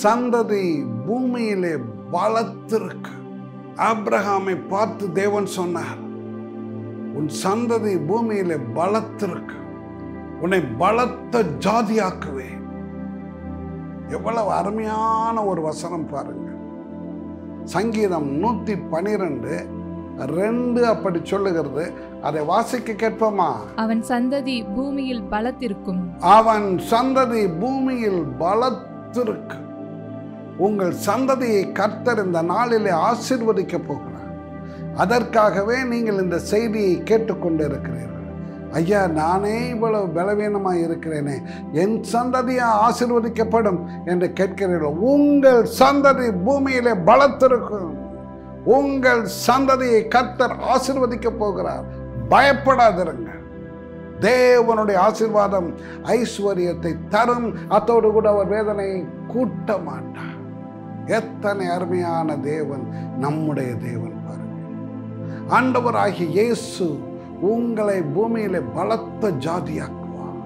சந்ததி பூமியிலே பலத்திருக்கு ஆபிரகாமை பார்த்து தேவன் சொன்னார் உன் சந்ததி பூமியிலே பலத்திருக்கு உன்னை பலத்த ஜாதியாக்குவேன் எவ்வளவு அருமையான ஒரு வசனம் பாருங்க சங்கீதம் நூத்தி பனிரெண்டு ரெண்டு அப்படி சொல்லுகிறது அதை வாசிக்க கேட்போமா அவன் சந்ததி பூமியில் பலத்திருக்கும் அவன் சந்ததி பூமியில் பலத்திருக்கு உங்கள் சந்ததியை கர்த்தர் இந்த நாளிலே ஆசீர்வதிக்க போகிறார் அதற்காகவே நீங்கள் இந்த செய்தியை கேட்டுக்கொண்டிருக்கிறீர்கள் ஐயா நானே இவ்வளவு பலவீனமாக இருக்கிறேனே என் சந்ததியா ஆசீர்வதிக்கப்படும் என்று கேட்கிறீர்கள் உங்கள் சந்ததி பூமியிலே பலத்திருக்கும் உங்கள் சந்ததியை கர்த்தர் ஆசீர்வதிக்க போகிறார் பயப்படாதிருங்க தேவனுடைய ஆசீர்வாதம் ஐஸ்வர்யத்தை தரும் அத்தோடு கூட அவர் வேதனையை கூட்ட மாட்டார் எத்தனை அருமையான தேவன் நம்முடைய தேவன் பாருங்க ஆண்டவராகிய இயேசு உங்களை பூமியிலே பலத்த ஜாதியாக்குவார்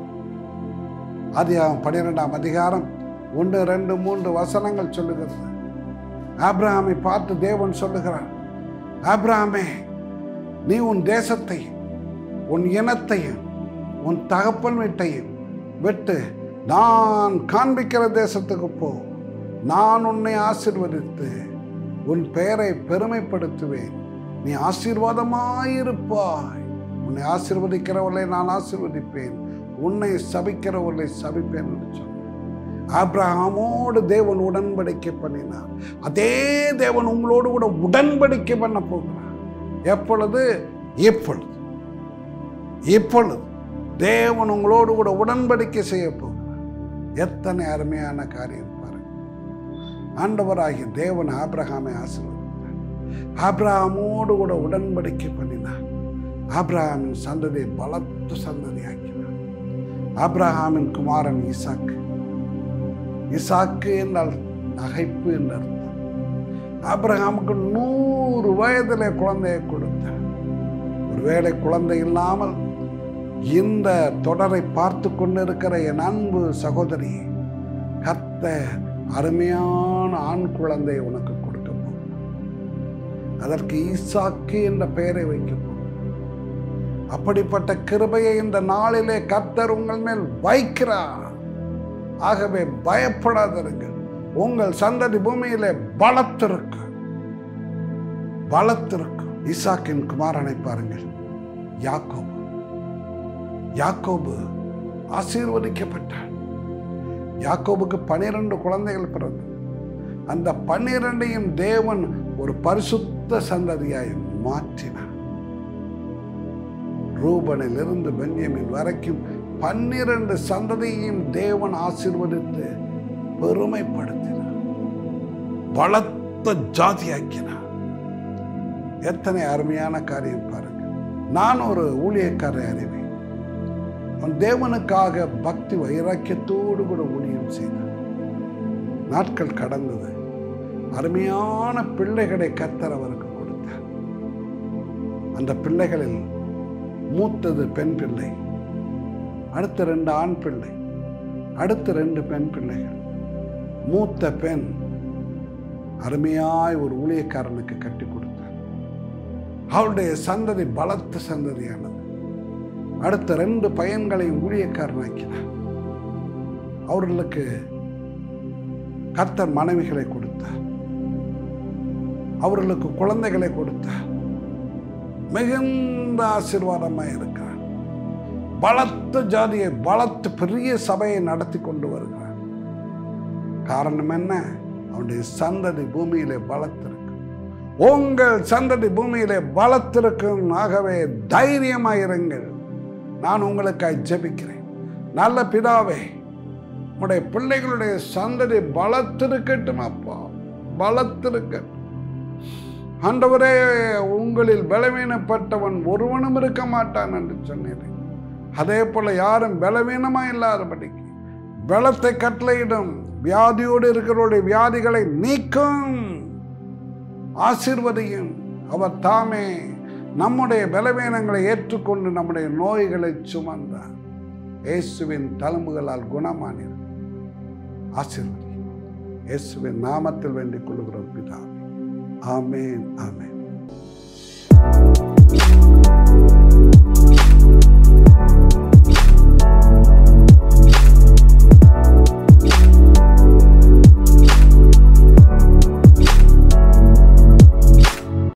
அது பன்னிரெண்டாம் அதிகாரம் ஒன்று ரெண்டு மூன்று வசனங்கள் சொல்லுகிறது ஆபிரகாமை பார்த்து தேவன் சொல்லுகிறார் ஆபிரகாமே நீ உன் தேசத்தையும் உன் இனத்தையும் உன் தகப்பன் வீட்டையும் விட்டு நான் காண்பிக்கிற தேசத்துக்கு போ நான் உன்னை ஆசீர்வதித்து உன் பெயரை பெருமைப்படுத்துவேன் நீ ஆசீர்வாதமாயிருப்பாய் உன்னை ஆசீர்வதிக்கிறவர்களை நான் ஆசீர்வதிப்பேன் உன்னை சபிக்கிறவர்களை சபிப்பேன் என்று சொன்னார் ஆப்ரஹாமோடு தேவன் உடன்படிக்கை பண்ணினார் அதே தேவன் உங்களோடு கூட உடன்படிக்கை பண்ண போகிறார் எப்பொழுது இப்பொழுது இப்பொழுது தேவன் உங்களோடு கூட உடன்படிக்கை செய்ய போகிறார் எத்தனை அருமையான காரியம் பாருங்க ஆண்டவராகிய தேவன் ஆபிரகாமை ஆசீர்வதித்தார் ஆபிரகாமோடு கூட உடன்படிக்கை பண்ணினார் ஆபிரகாமின் சந்ததியை பலத்த சந்ததியாக்கினார் ஆபிரகாமின் குமாரன் ஈசாக்கு இசாக்கு என்றால் நகைப்பு என்று அர்த்தம் ஆபிரகாமுக்கு நூறு வயதிலே குழந்தையை கொடுத்தார் ஒருவேளை குழந்தை இல்லாமல் இந்த தொடரை பார்த்து கொண்டிருக்கிற என் அன்பு சகோதரி கத்த அருமையான ஆண் குழந்தை உனக்கு கொடுக்க போகிறார் அதற்கு ஈசாக்கு என்ற பெயரை வைக்க போகிறார் அப்படிப்பட்ட கிருபையை இந்த நாளிலே கர்த்தர் உங்கள் மேல் வைக்கிறார் ஆகவே பயப்படாதிருங்கள் உங்கள் சந்ததி பூமியிலே பலத்திருக்கு பலத்திருக்கு ஈசாக்கின் குமாரனை பாருங்கள் யாக்கோபு யாக்கோபு ஆசீர்வதிக்கப்பட்டார் யாக்கோபுக்கு பனிரெண்டு குழந்தைகள் பிறந்தது அந்த பன்னிரண்டையும் தேவன் ஒரு பரிசுத்த சந்ததியாய் மாற்றினார் ரூபனிலிருந்து பென்யமின் வரைக்கும் பன்னிரண்டு சந்ததியையும் தேவன் ஆசீர்வதித்து பெருமைப்படுத்தினார் பலத்த ஜாதியாக்கினார் எத்தனை அருமையான காரியம் பாருங்க நான் ஒரு ஊழியக்காரை அறிவேன் அவன் தேவனுக்காக பக்தி வைராக்கியத்தோடு கூட ஊழியம் செய்தான் நாட்கள் கடந்தது அருமையான பிள்ளைகளை கத்தர் அவருக்கு கொடுத்தார் அந்த பிள்ளைகளில் மூத்தது பெண் பிள்ளை அடுத்த ரெண்டு ஆண் பிள்ளை அடுத்த ரெண்டு பெண் பிள்ளைகள் மூத்த பெண் அருமையாய் ஒரு ஊழியக்காரனுக்கு கட்டி கொடுத்தார் அவருடைய சந்ததி பலத்த சந்ததியானது அடுத்த ரெண்டு பையன்களையும் ஊழியக்காரனாக்கினார் அவர்களுக்கு கர்த்தர் மனைவிகளை கொடுத்தார் அவர்களுக்கு குழந்தைகளை கொடுத்தார் மிகுந்த ஆசீர்வாதமாக இருக்கிறார் பலத்த ஜாதியை பலத்த பெரிய சபையை நடத்தி கொண்டு வருகிறார் காரணம் என்ன அவனுடைய சந்ததி பூமியிலே பலத்திருக்கு உங்கள் சந்ததி பூமியிலே பலத்திருக்கும் ஆகவே தைரியமாயிருங்கள் நான் உங்களுக்காய் ஜெபிக்கிறேன் நல்ல பிதாவே உடைய பிள்ளைகளுடைய சந்ததி பலத்திருக்கட்டும் அப்பா பலத்திருக்கட்டும் ஆண்டவரே உங்களில் பலவீனப்பட்டவன் ஒருவனும் இருக்க மாட்டான் என்று சொன்னேன் அதே போல யாரும் பலவீனமா இல்லாதபடிக்கு பலத்தை கட்டளையிடும் வியாதியோடு இருக்கிறவருடைய வியாதிகளை நீக்கும் ஆசீர்வதியும் அவர் தாமே நம்முடைய பலவீனங்களை ஏற்றுக்கொண்டு நம்முடைய நோய்களை சுமந்தார் இயேசுவின் தழும்புகளால் குணமானீர் ஆசீர்வதி இயேசுவின் நாமத்தில் வேண்டிக் கொள்கிறோம் பிதாவே ஆமேன் ஆமேன்